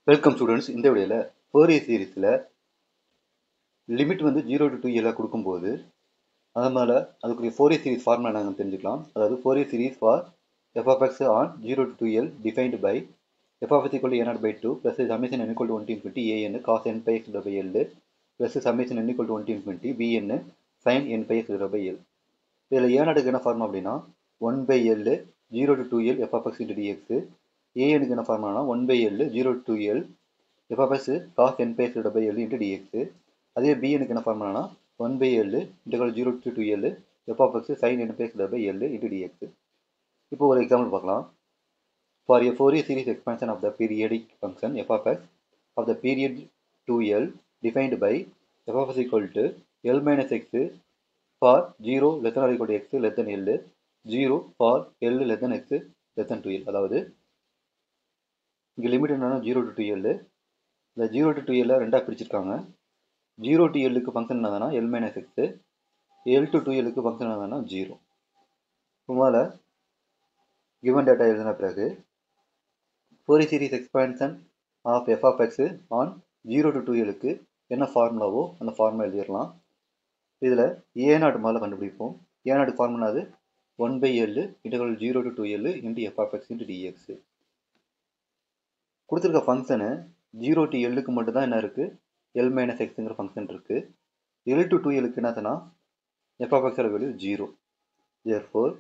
welcome students இந்த வீடியோவில் Fourier சீரீஸில் லிமிட் வந்து ஜீரோ டு டூ எல்லாம் கொடுக்கும்போது அதனால் அதுக்குரிய ஃபோரியர் சீரிஸ் ஃபார்முலா நாங்கள் தெரிஞ்சுக்கலாம் அதாவது Fourier series for f of x on zero to two l defined by f of x equal a naught by two plus summation n equal to one team twenty a n cos n pi x by l plus summation n equal to one team twenty b n sine n pi x by l இதில் ஏ நாட்டுக்கு என்ன formula அப்படின்னா one by l zero to two l f of X into dx ஏஎனுக்கு என்ன ஃபார்முலானா one by l zero two l f of x cos n pi x by l into dx அதே பிஎனுக்கு என்ன ஃபார்முலானா one by l integral zero to two l f of x sine n pi x by l into dx இப்போ ஒரு example பார்க்கலாம் for a Fourier series expansion of the periodic function f of x of the period two l defined by f of x equal to l minus x for zero less than or equal to x less than l zero for l less than x less than two l அதாவது இங்கே limit என்னன்னா zero to two l இந்த zero to two எல்ல ரெண்டாக பிரிச்சிருக்காங்க zero to எல்லுக்கு function என்னதுன்னா l minus x l to two எல்லுக்கு ஃபங்க்ஷன் என்னதுன்னா ஜீரோ முதல்ல கிவன் டேட்டா எழுதின பிறகு Fourier series expansion of f of x on zero to two எல்லுக்கு என்ன ஃபார்முலாவோ அந்த ஃபார்முலா எழுதிடலாம் இதில் ஏ நாட்டு முதல்ல கண்டுபிடிப்போம் ஏ நாட்டு ஃபார்முலா அது one by l interval zero to two l into f of x into dx கொடுத்துருக்க ஃபங்க்ஷனு ஜீரோ டு எல்லுக்கு மட்டும்தான் என்ன இருக்குது எல் மைனஸ் எக்ஸுங்கிற ஃபங்க்ஷன் இருக்குது எல் டு டூ எல்லுக்கு என்னதுன்னா எஃப் ஆஃப் எக்ஸோட வேல்யூ ஜீரோ ஜியர் ஃபோர்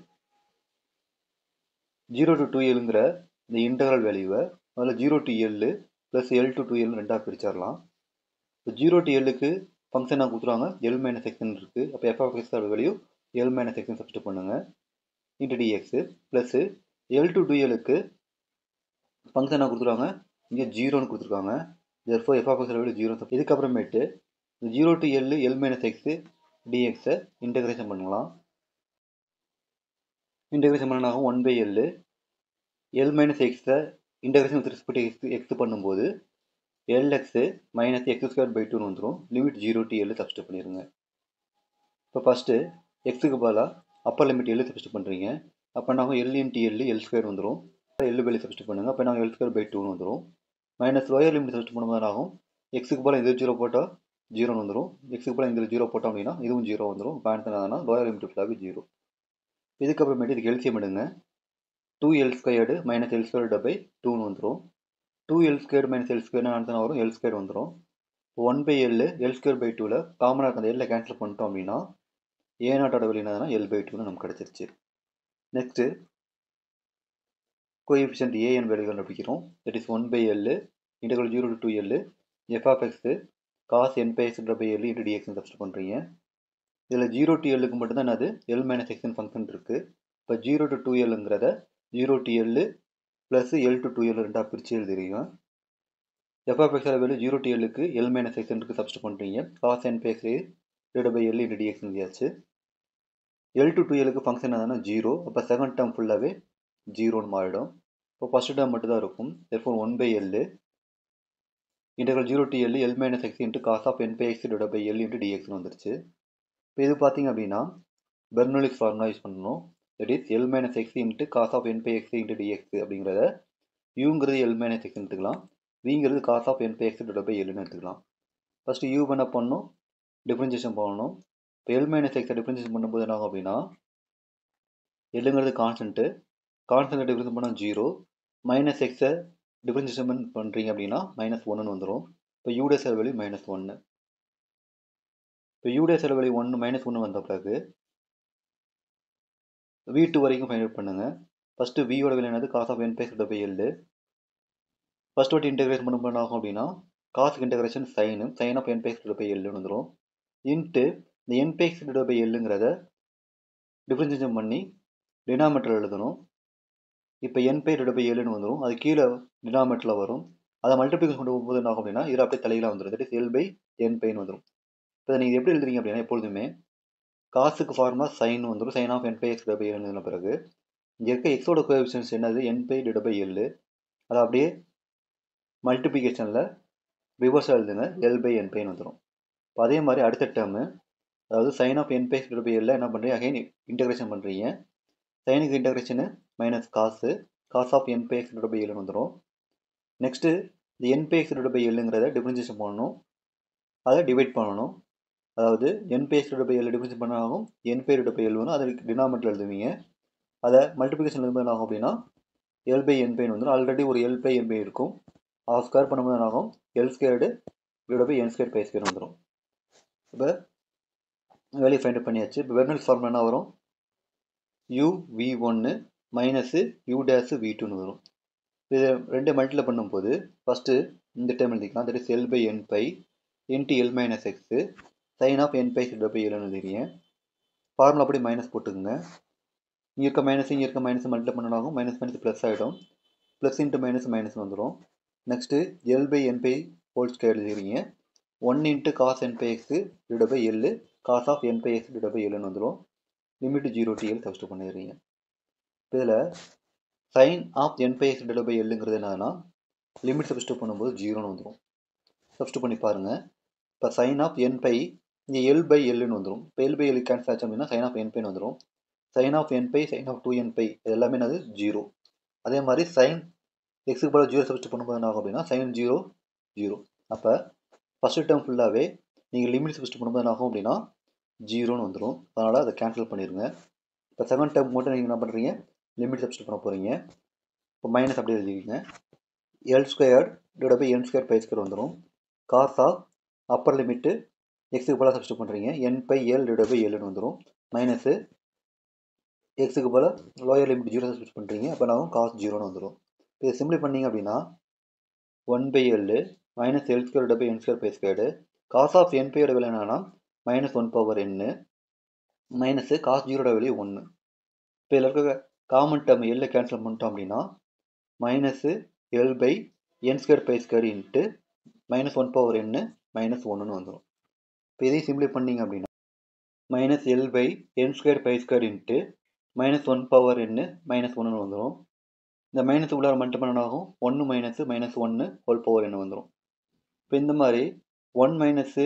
ஜீரோ டு டூ எல்லுங்கிற இந்த இன்டகரல் வேல்யூவை அதில் zero to l plus l to two l ரெண்டாக பிரிச்சிடலாம் இப்போ ஜீரோ டு எல்லுக்கு ஃபங்க்ஷனாக கொடுத்துருவாங்க எல் மைனஸ் எக்ஸ்னு இருக்குது அப்போ எஃப் ஆஃப் எக்ஸோட வேல்யூ எல் மைனஸ் எக்ஸ்னு சப்ஸ்ட் பண்ணுங்கள் into dx plus l to two எல்லுக்கு ஃபங்க்ஷனாக கொடுத்துருவாங்க இங்கே ஜீரோன்னு கொடுத்துருக்காங்க ஜெர்ஃபோ f of x value zero இதுக்கப்புறமேட்டு இந்த zero to l l minus x டிஎக்ஸை இன்டகிரேஷன் பண்ணலாம் இன்டகிரேஷன் பண்ணாகும் one by l l minus எக்ஸை integration with respect x x பண்ணும்போது l x minus x square by டூன்னு வந்துடும் limit zero to l substitute பண்ணிடுங்க இப்போ ஃபஸ்ட்டு எக்ஸுக்கு பதிலாக அப்பர் லிமிட் எல் சப்ஸ்ட் பண்ணுறீங்க அப்போ நாங்கள் l into l l square வந்துடும் எல் வேல்யூ சப்ஸ்ட் பண்ணுங்கள் அப்போ நாங்கள் எல் ஸ்கொயர் பை டூன்னு வந்துடும் மைனஸ் லோயர் லிமிட் சப்ஸ்ட் பண்ணும்போது ஆகும் எக்ஸுக்கு போல் இது ஜீரோ போட்டால் ஜீரோன்னு வந்துடும் எக்ஸுக்கு போல் இந்த ஜீரோ போட்டோம் அப்படின்னா இதுவும் ஜீரோ வந்துடும் பேண்ட் என்னதுன்னா லோயர் லிமிட் ஃபுல்லாகவே ஜீரோ இதுக்கப்புறமேட்டு இதுக்கு எல்சியம் எடுங்க two l squared minus l squared by டூன்னு வந்துடும் two l squared minus l ஸ்கொயர்னு ஆன்சர் வரும் எல் ஸ்கொயர் வந்துடும் one by l l square by டூவில் காமனாக இருக்க அந்த எல்லை கேன்சல் பண்ணிட்டோம் அப்படின்னா ஏ நாட்டோட வெளி என்னதுன்னா எல் பை டூன்னு நமக்கு கிடச்சிருச்சு நெக்ஸ்ட்டு கோஎஃபிஷியன்ட் ஏஎன் வேல்யூ கண்டுபிடிக்கிறோம் that is one by l interval zero to two l f of x cos n pi x by l into டிஎக்ஸ்னு சப்ஸ்ட் பண்ணுறீங்க இதில் ஜீரோ டு எல்லுக்கு மட்டும்தான் என்னது எல் மைனஸ் எக்ஸ்னு ஃபங்க்ஷன் இருக்குது இப்போ ஜீரோ டு டூ எல்லுங்கிறத zero to l plus l to two l ரெண்டாக பிரித்து எழுதுறீங்க எஃப் ஆஃப் எக்ஸோட வேல்யூ ஜீரோ டு எல்லுக்கு எல் மைனஸ் எக்ஸ்னுக்கு சப்ஸ்ட் பண்ணுறீங்க cos n pi x divide by l into dx எழுதியாச்சு எல் டு டூ எல்லுக்கு ஃபங்க்ஷன் என்னன்னா ஜீரோ அப்போ செகண்ட் டேர்ம் ஃபுல்லாகவே ஜீரோன்னு மாறிடும் இப்போ ஃபஸ்ட்டு டேர்ம் மட்டும் தான் இருக்கும் f one one by l interval zero to l l minus x into cos of n pi x divide by l into டிஎக்ஸ்னு வந்துருச்சு இப்போ இது பார்த்தீங்க அப்படின்னா பெர்னோலிக்ஸ் ஃபார்முலா யூஸ் பண்ணணும் that is l minus x into cos of n pi x into dx அப்படிங்கிறத யூங்கிறது l minus x எடுத்துக்கலாம் விங்கிறது cos of n pi x divide by எல்னு எடுத்துக்கலாம் ஃபஸ்ட்டு யூ பண்ண பண்ணணும் டிஃப்ரென்சியேஷன் பண்ணணும் இப்போ எல் மைனஸ் எக்ஸை டிஃப்ரென்சியேஷன் பண்ணும்போது என்ன ஆகும் அப்படின்னா எல்லுங்கிறது கான்ஸ்டன்ட்டு கான்ஸ்டன்ட் டிஃப்ரென்ஸ் பண்ணால் ஜீரோ மைனஸ் எக்ஸை டிஃப்ரென்சியேஷன் பண்ணுறீங்க அப்படின்னா மைனஸ் ஒன்றுன்னு வந்துடும் இப்போ யூடே செல் வேல்யூ மைனஸ் ஒன்று இப்போ யூடே செல் வேல்யூ ஒன்று மைனஸ் ஒன்று வந்த பிறகு வி டூ வரைக்கும் ஃபைண்ட் அவுட் பண்ணுங்கள் ஃபஸ்ட்டு வியோட வேல்யூ என்னது காஸ் ஆஃப் என் பேஸ் பை எல்லு ஃபஸ்ட் வாட்டி இன்டெகிரேஷன் பண்ணும்போது ஆகும் அப்படின்னா காசுக்கு integration sine sine of n பேஸ் பை எல்லுன்னு வந்துடும் இன்ட்டு இந்த என் பேஸ் பை எல்லுங்கிறத டிஃப்ரென்சியேஷன் பண்ணி டினாமீட்டர் எழுதணும் இப்போ என் பை டிவைட் பை ஏழுன்னு வந்துடும் அது கீழே டினாமீட்டரில் வரும் அதை மல்டிபிகேஷன் கொண்டு போகும்போது என்ன ஆகும் அப்படின்னா இது அப்படியே தலையில் வந்துடும் that is l by n பைன்னு வந்துடும் இப்போ நீங்கள் எப்படி எழுதுறீங்க அப்படின்னா எப்பொழுதுமே காசுக்கு ஃபார்மா சைன் வந்துடும் sine of n pi x divide by எழுதின பிறகு இங்கே இருக்க எக்ஸோட கோஎஃபிஷியன்ஸ் என்னது n pi divide by l அதை அப்படியே மல்டிபிகேஷனில் ரிவர்ஸாக எழுதுங்க எல் பை என் பைன்னு வந்துடும் இப்போ அதே மாதிரி அடுத்த டேர்மு அதாவது sine of n pi x divide by எல்ல என்ன பண்ணுறீங்க அகைன் இன்டகிரேஷன் பண்ணுறீங்க சைனுக்கு integration minus cos cos of n pi x divide by ஏழுன்னு வந்துடும் நெக்ஸ்ட்டு இந்த n pi x divide by எல்லுங்கிறத டிஃப்ரென்ஷியேஷன் பண்ணணும் அதை டிவைட் பண்ணணும் அதாவது n pi x divide by l differentiate பண்ணாலும் n pi divide by l வரும் அதை டினாமினேட்டர் எழுதுவீங்க அதை மல்டிபிகேஷன் எழுதும்போது என்ன ஆகும் அப்படின்னா எல் பை என் பைன்னு வந்துடும் ஆல்ரெடி ஒரு எல் பை என் பை இருக்கும் ஆஃப் ஸ்கொயர் பண்ணும்போது என்ன ஆகும் l squared divide by n square pi square வந்துடும் இப்போ வேல்யூ ஃபைண்ட் பண்ணியாச்சு இப்போ வெர்னல் ஃபார்ம் என்ன வரும் யூ வி ஒன்று மைனஸு யூ டேஸு வி டூன்னு வரும் இது ரெண்டு மல்டியில் பண்ணும்போது ஃபஸ்ட்டு இந்த டைம் எழுதிக்கலாம் that is l by n pi into l minus x sine of n pi சிட் பை எல்னு எழுதிக்கிறீங்க ஃபார்முலா அப்படி மைனஸ் போட்டுக்கோங்க இங்கே இருக்க மைனஸ் இங்கே இருக்க மைனஸ் மல்டில் பண்ணனாகும் மைனஸ் மைனஸ் ப்ளஸ் ஆகிடும் ப்ளஸ் இன்ட்டு மைனஸ் மைனஸ் வந்துடும் next l by n pi whole square எழுதிக்கிறீங்க one into cos n pi x divide by l cos of n pi x divide by எல்லுன்னு வந்துடும் limit zero to l substitute பண்ணிடுறீங்க இதில் sine of n pi x divide by எல்லுங்கிறது என்னன்னா limit சப்ஸ்ட் பண்ணும்போது ஜீரோன்னு வந்துடும் சப்ஸ்ட் பண்ணி பாருங்கள் இப்போ சைன் ஆஃப் என் பை இங்கே எல் பை எல்லுன்னு வந்துடும் இப்போ எல் பை எல் கேன்சல் ஆச்சு அப்படின்னா சைன் ஆஃப் என் பைன்னு வந்துடும் sine of n pi sine of two n pi இது எல்லாமே என்னது ஜீரோ அதே மாதிரி சைன் எக்ஸுக்கு போல ஜீரோ சப்ஸ்ட் பண்ணும்போது என்ன ஆகும் அப்படின்னா சைன் ஜீரோ ஜீரோ அப்போ ஃபஸ்ட்டு டேர்ம் ஃபுல்லாகவே நீங்கள் லிமிட் சப்ஸ்ட் பண்ணும்போது என்ன ஆகும் அப்படின்னா ஜீரோன்னு வந்துடும் அதனால் அதை கேன்சல் பண்ணிடுங்க இப்போ செகண்ட் டேர்ம் மட்டும் நீங்கள் என்ன பண்ணுறீங்க லிமிட் சப்ஸ்ட் பண்ண போகிறீங்க இப்போ மைனஸ் அப்படியே எழுதிக்கிங்க l square divide by n square pi square வந்துடும் காஸ் ஆஃப் அப்பர் லிமிட்டு எக்ஸுக்கு போல சப்ஸ்ட் பண்ணுறீங்க n pi l divide by எல்னு வந்துடும் மைனஸு எக்ஸுக்கு போல லோயர் லிமிட் ஜீரோ சப்ஸ்ட் பண்ணுறீங்க அப்போ நான் காஸ் ஜீரோன்னு வந்துடும் இப்போ சிம்பிளி பண்ணிங்க அப்படின்னா one by l minus l square divide by n square pi squared cos of n பையோட விலை என்னன்னா minus one power n minus cos ஜீரோட வெளியே ஒன்று இப்போ இதில் இருக்க காமன் டேர்ம் எல்ல கேன்சல் பண்ணிட்டோம் அப்படின்னா minus l by n square pi square into minus one power n minus ஒன்றுன்னு வந்துடும் இப்போ இதையும் சிம்பிளை பண்ணிங்க அப்படின்னா minus l by n square pi square into minus one power n minus ஒன்றுன்னு வந்துடும் இந்த மைனஸ் உள்ளார மட்டும் பண்ண ஆகும் ஒன்று மைனஸு மைனஸ் ஒன்று ஹோல் பவர் என்ன வந்துடும் இப்போ இந்த மாதிரி ஒன் மைனஸு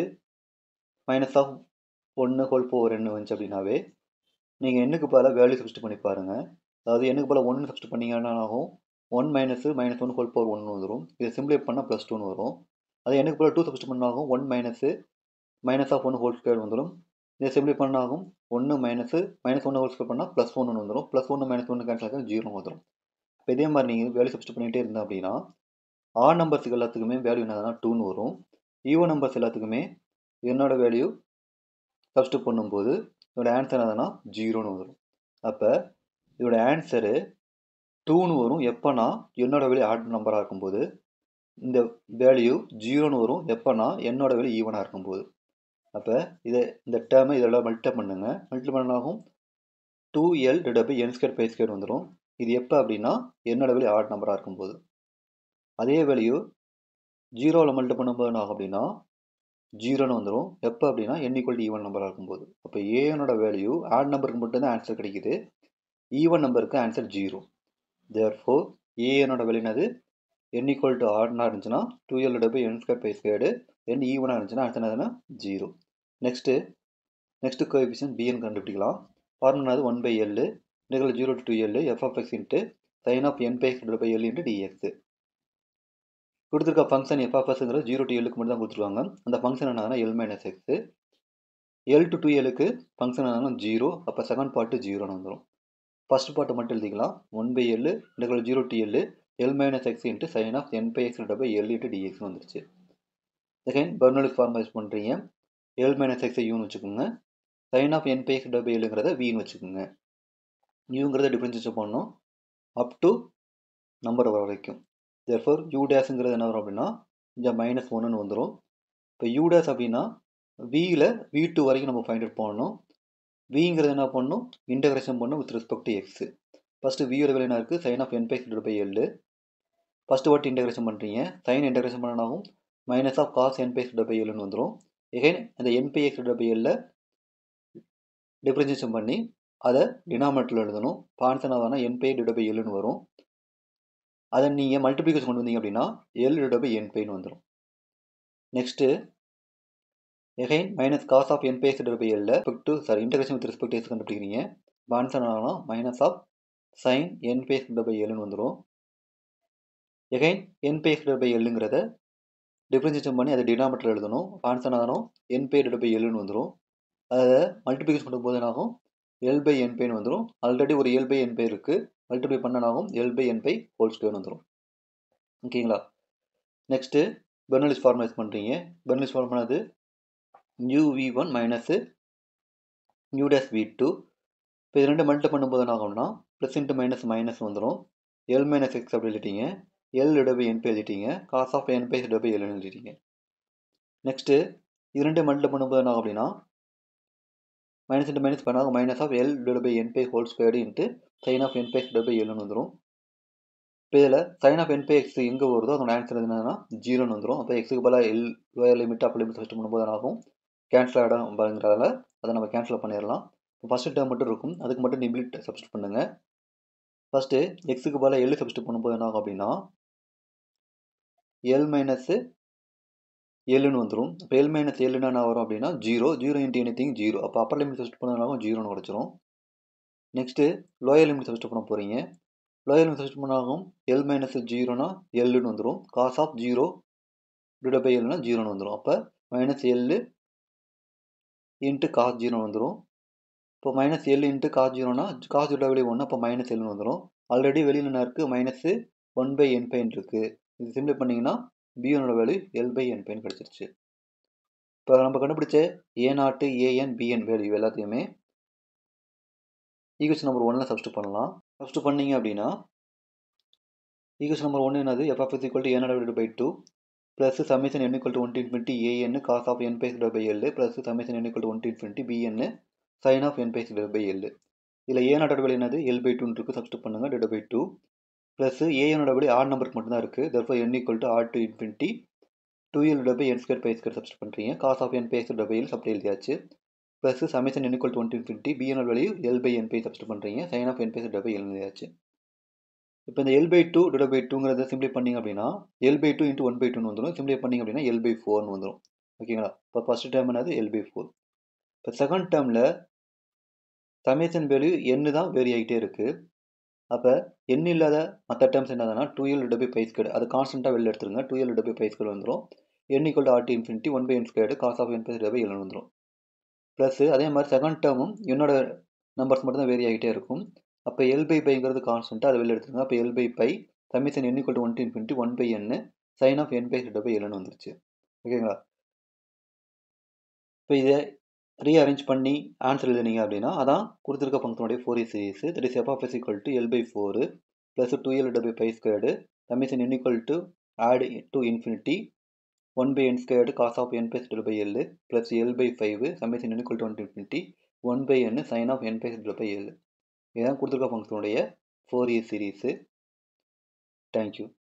மைனஸ் ஆஃப் ஒன்று ஹோல் பவர் என்ன வந்துச்சு அப்படின்னாவே நீங்கள் எண்ணுக்கு பதிலாக வேல்யூ சப்ஸ்ட் பண்ணி பாருங்கள் அதாவது எண்ணுக்கு பதிலாக ஒன்று சப்ஸ்ட் பண்ணிங்கன்னா ஆகும் one minus minus one whole power ஒன்று வந்துடும் இதை சிம்பிளை பண்ணால் ப்ளஸ் டூன்னு வரும் அதே எண்ணுக்கு பதிலாக டூ சப்ஸ்ட் பண்ணாகும் one minus minus of one whole square வந்துடும் இதை சிம்பிளை பண்ணாகும் ஒன்று மைனஸு மைனஸ் ஒன்று ஹோல் ஸ்கொயர் பண்ணால் ப்ளஸ் ஒன்று வந்துடும் ப்ளஸ் ஒன்று மைனஸ் ஒன்று கேன்சல் ஆகும் ஜீரோ வந்துடும் இப்போ இதே மாதிரி நீங்கள் வேல்யூ சப்ஸ்ட் பண்ணிகிட்டே இருந்தோம் அப்படின்னா ஆர் நம்பர்ஸுக்கு எல்லாத்துக்குமே வேல்யூ என்னதுன்னா டூன்னு வரும் ஈவோ நம்பர்ஸ் எல்லாத்துக்குமே என்னோட வேல்யூ சப்ஸ்ட் பண்ணும்போது இதோட ஆன்சர் என்னதுன்னா ஜீரோன்னு வரும் அப்போ இதோட ஆன்சரு டூன்னு வரும் எப்போனா என்னோட வேல்யூ ஆட் நம்பராக இருக்கும்போது இந்த வேல்யூ ஜீரோன்னு வரும் எப்போனா என்னோட வேல்யூ ஈவனாக இருக்கும்போது அப்போ இதை இந்த டேர்மை இதெல்லாம் மல்டிப்ளை பண்ணுங்க மல்டிப்ளை பண்ணாகும் two l divide by n square pi square வந்துடும் இது எப்போ அப்படின்னா என்னோட வேல்யூ ஆட் நம்பராக இருக்கும்போது அதே வேல்யூ ஜீரோவில் மல்டிப்ளை பண்ணும்போது என்ன ஆகும் அப்படின்னா ஜீரோன்னு வந்துடும் எப்போ அப்படின்னா என் ஈக்குவல் ஈவன் நம்பராக இருக்கும்போது அப்போ ஏனோட வேல்யூ ஆட் நம்பருக்கு மட்டும்தான் ஆன்சர் கிடைக்குது ஈவன் நம்பருக்கு ஆன்சர் ஜீரோ தேர் ஃபோர் ஏஎனோட வேல்யூ என்னது என் ஈக்குவல் டு ஆர்னா இருந்துச்சுன்னா two l by n square pi squared n ஈவனாக இருந்துச்சுன்னா ஆன்சர் என்னதுன்னா zero next next coefficient b n கண்டுபிடிக்கலாம் ஃபார்முலாது ஒன் பை எல் நிகழ் zero to two l f of x into sine of n pi x by l into dx கொடுத்துருக்க function எஃப்எஃப்எஸ்ங்கிறது zero to எல்லுக்கு மட்டும் தான் கொடுத்துருவாங்க அந்த ஃபங்க்ஷன் என்னன்னா l minus x l to two எலுக்கு ஃபங்க்ஷன் என்னன்னா ஜீரோ அப்போ செகண்ட் பார்ட்டு ஜீரோன்னு வந்துடும் ஃபர்ஸ்ட் பார்ட்டை மட்டும் எழுதிக்கலாம் one by l integral zero to l l minus x into sine of n pi x by l into dx வந்துருச்சு second பர்னலுக்கு ஃபார்மலைஸ் பண்ணுறீங்க எல் மைனஸ் எக்ஸை யூன்னு வச்சுக்கோங்க sine of n pi x by எல்லுங்கிறத வின்னு வச்சுக்கோங்க யூங்கிறத டிஃப்ரென்ஷியேட் பண்ணணும் அப் டு நம்பர் வரைக்கும் தேர்ஃபோர் யூ டேஸுங்கிறது என்ன வரும் அப்படின்னா இங்கே மைனஸ் ஒன்றுன்னு வந்துடும் இப்போ யூ டேஸ் அப்படின்னா வியில் வி டூ வரைக்கும் நம்ம ஃபைண்ட் அவுட் பண்ணணும் விங்கிறது என்ன பண்ணணும் இன்டகிரேஷன் பண்ணணும் with respect to x first வியோட வேலை என்ன இருக்குது sine of n pi x by l first வாட்டி இன்டகிரேஷன் பண்ணுறீங்க சைன் இன்டகிரேஷன் பண்ணனாகும் minus of cos n pi x by எல்னு வந்துடும் எகைன் அந்த என் பை எக்ஸ் பை எல்ல டிஃப்ரென்சியேஷன் பண்ணி அதை டினாமினேட்டரில் எழுதணும் பான்சன் ஆகுனா என் பை டிவைட் பை எல்னு வரும் அதை நீங்கள் மல்டிப்ளிகேஷன் கொண்டு வந்தீங்க அப்படின்னா எல் டிவைட் பை என் பைன்னு வந்துடும் next again minus cos of n pi x divide by எல்ல respect to sorry integration with respect x கண்டுபிடிக்கிறீங்க பான்சன் ஆகுனா minus of sine n pi x divide by எல்னு வந்துடும் again n pi x by எல்லுங்கிறத differentiation பண்ணி அதை denominator எழுதணும் ஆன்சர் ஆகும் என் பை டிவைட் பை எல்லுன்னு வந்துடும் அதை மல்டிபிகேஷன் பண்ணும்போது என்னாகும் எல் பை என் பைன்னு வந்துடும் ஆல்ரெடி ஒரு எல் பை என் பை இருக்குது மல்டிப்ளை பண்ணனாகும் l by n pi whole square வந்துடும் ஓகேங்களா நெக்ஸ்ட்டு பெர்னலிஸ் ஃபார்மலைஸ் பண்ணுறீங்க பெர்னலிஸ் ஃபார்ம் பண்ணது u v one minus u dash v two இப்போ இது ரெண்டு மல்டிப்ளை பண்ணும்போது என்ன ஆகும்னா ப்ளஸ் இன்ட்டு மைனஸ் மைனஸ் வந்துடும் எல் மைனஸ் எக்ஸ் அப்படி எழுதிட்டீங்க எல் இடபை என் பை எழுதிட்டீங்க காஸ் ஆஃப் என் பை இடபை எல்னு எழுதிட்டீங்க நெக்ஸ்ட்டு இது ரெண்டு மல்டிப்ளை பண்ணும்போது என்ன ஆகும் அப்படின்னா மைனஸ் இன்ட்டு மைனஸ் பண்ணாங்க minus of l divide by n pi whole squared into sine of n pi divide by எல்னு வந்துடும் இப்போ இதில் sine of n pi x எங்கே வருதோ அதோட ஆன்சர் என்னன்னா ஜீரோன்னு வந்துடும் அப்போ எக்ஸுக்கு பதிலாக l lower limit upper limit first பண்ணும்போது என்ன ஆகும் கேன்சல் ஆகிடும் பாருங்கிறதால அதை நம்ம கேன்சல் பண்ணிடலாம் இப்போ ஃபஸ்ட்டு டேர்ம் மட்டும் இருக்கும் அதுக்கு மட்டும் நிபிலிட் சப்ஸ்டிட் பண்ணுங்கள் ஃபஸ்ட்டு எக்ஸுக்கு பதிலாக எல் சப்ஸ்டிட் பண்ணும்போது என்ன ஆகும் அப்படின்னா எல் மைனஸு ஏழுன்னு வந்துடும் இப்போ எல் மைனஸ் ஏழுனா என்ன வரும் அப்படின்னா zero zero into anything zero அப்போ அப்பர் லிமிட் சப்ஸ்ட் பண்ணதுனாலும் ஜீரோன்னு கிடச்சிரும் நெக்ஸ்ட்டு லோயர் லிமிட் சப்ஸ்ட் பண்ண போகிறீங்க லோயர் லிமிட் சப்ஸ்ட் பண்ணாகும் எல் மைனஸ் ஜீரோனா எல்லுன்னு வந்துடும் cos of zero divide by எல்னா ஜீரோன்னு வந்துடும் அப்போ minus l into cos zero வந்துடும் இப்போ மைனஸ் எல் இன்ட்டு காஸ் ஜீரோனா காஸ் ஜீரோ வெளியே ஒன்று அப்போ மைனஸ் எல்னு வந்துடும் ஆல்ரெடி வெளியில் என்ன இருக்குது மைனஸு ஒன் பை என் பைன் இருக்குது இது சிம்பிள் பண்ணிங்கன்னா பிஎனோட வேல்யூ எல் பை என் பைன் கிடச்சிருச்சு இப்போ நம்ம கண்டுபிடிச்ச a naught a n b n value எல்லாத்தையுமே ஈக்குவேஷன் நம்பர் ஒன்னில் சப்ஸ்ட் பண்ணலாம் சப்ஸ்ட் பண்ணீங்க அப்படின்னா ஈக்குவேஷன் நம்பர் ஒன்று என்னது எஃப்எஃப் ஈக்குவல் டு ஏன் divide by two plus summation n equal to one infinity a n cos of n pi x by l plus summation n equal to one infinity b n sine of n pi x by l இதில் a நாட்டோட வேலை என்னது l by டூன்னு இருக்குது சப்ஸ்ட் பண்ணுங்கள் divide by two plus ஏஎனோட வேலை ஆர் நம்பருக்கு மட்டும்தான் இருக்குது therefore n equal to r to infinity two l by n square pi square சப்ஸ்ட் பண்ணுறீங்க cos of n pi square by l சப்ஸ்ட் எழுதியாச்சு plus summation n equal to one infinity பிஎனோட value l by n pi சப்ஸ்ட் பண்ணுறீங்க sine of n pi square by l எழுதியாச்சு இப்போ இந்த l by two divide by டூங்கிறத சிம்ப்ளை பண்ணிங்க அப்படின்னா l by two into one by டூன்னு வந்துடும் சிம்ப்ளை பண்ணிங்க அப்படின்னா எல் பை ஃபோர்னு வந்துடும் ஓகேங்களா இப்போ ஃபஸ்ட் டேர்ம் என்னது எல் பை ஃபோர் இப்போ செகண்ட் டேர்மில் சமேஷன் வேல்யூ எண்ணு தான் வேரி ஆகிட்டே இருக்குது அப்போ எண் இல்லாத மற்ற டேர்ம்ஸ் என்னதுன்னா டூ எல் டபை பை ஸ்கேடு அது கான்ஸ்டண்ட்டாக வெளில எடுத்துருங்க டூ எல் டபை பை ஸ்கேடு வந்துடும் என் ஈக்குவல் டு ஆர்டி infinity one by n squared cos of n pi டபை எல் வந்துடும் ப்ளஸ் அதே மாதிரி செகண்ட் டேர்மும் என்னோட நம்பர்ஸ் மட்டும் தான் வேரி ஆகிட்டே இருக்கும் அப்போ எல் பை பைங்கிறது கான்ஸ்டண்ட்டாக அதை வெளில எடுத்துருங்க அப்போ l by pi summation n equal to one to infinity one by n sine of n pi டபை எல்னு வந்துருச்சு ஓகேங்களா இப்போ இதை ரீஅரேஞ்ச் பண்ணி ஆன்சர் எழுதுனீங்க அப்படின்னா அதான் கொடுத்துருக்க ஃபங்க்ஷனுடைய Fourier series that is f of s equal to l by four plus two l டபை by squared summation n equal to odd to infinity one by n squared cos of n pi double by l plus l by five summation n equal to one infinity one by n sine of n pi double by l இதுதான் கொடுத்துருக்க ஃபங்க்ஷனுடைய Fourier series thank you